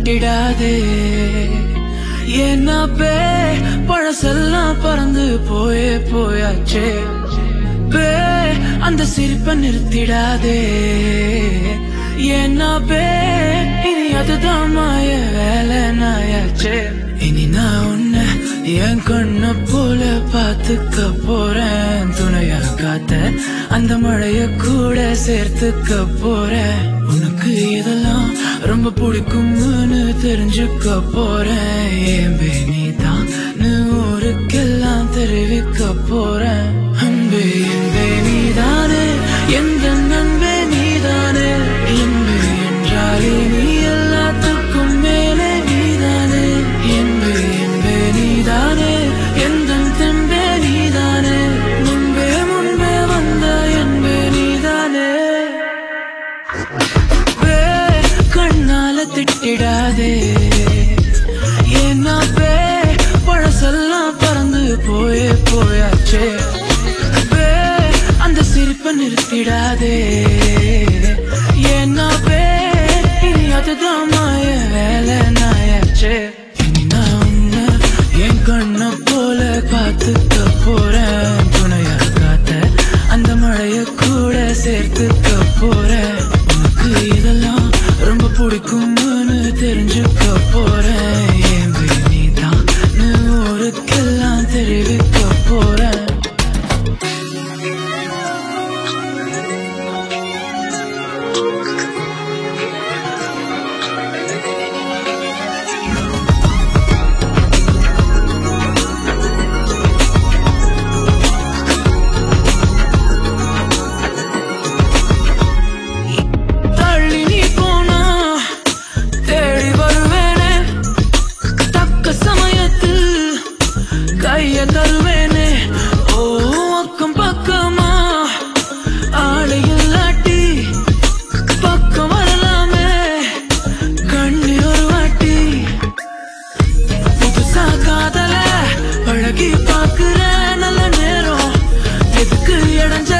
திட்டிடாதே ஏன்னா பே பழசெல்லாம் பறந்து போயே போயாச்சே பே அந்த சிரிப்பை நிறுத்திடாதே ஏன்னா பே இனி அதுதான் மாய வேலை நாயாச்சே இனி நான் உன்னை என் கண்ண போல பாத்துக்க போறேன் துணையா காத்த அந்த மழைய கூட சேர்த்துக்க போறேன் உனக்கு இதெல்லாம் ரொம்ப பிடிக்கும்னு தெரிஞ்சுக்க போறேன் ஏன் நீ தான் ஊருக்கெல்லாம் தெரிவிக்க போறேன் அன்பே என்பே நீதானே எந்த நண்பே நீதானே என்பே என்றாலே நீ எல்லாத்துக்கும் மேலே நீதானே என்பே என்பே நீதானே எந்த தெம்பே நீதானே முன்பே முன்பே வந்த என்பே நீதானே வே, கண்ணால திட்டிடாதே ஏன்னா பே பழசெல்லாம் பறந்து போயே போயாச்சே வே, அந்த சிரிப்பை நிறுத்திடாதே ஏன்னா பே இனி அதுதான் மாய வேலை நாயாச்சே இனி நான் உன்னை என் கண்ண போல பார்த்துக்க போறேன் துணையா காத்த அந்த மழைய கூட சேர்த்துக்க போறேன் உனக்கு இதெல்லாம் ரொம்ப பிடிக்கும்னு தெரிஞ்சுக்க போறேன் ஏன் நீ தான் ஊருக்கெல்லாம் தெரிவிக்க போறேன் தள்ளி நீ போனா தேடி வருவேனே தக்க சமயத்தில் கைய தருவேனே ஓ அக்கம் பக்கமா ஆளை இல்லாட்டி பக்கம் வரலாமே கண்ணி ஒரு வாட்டி புதுசா காதல பழகி பாக்குற நல்ல நேரம் எதுக்கு இடைஞ்ச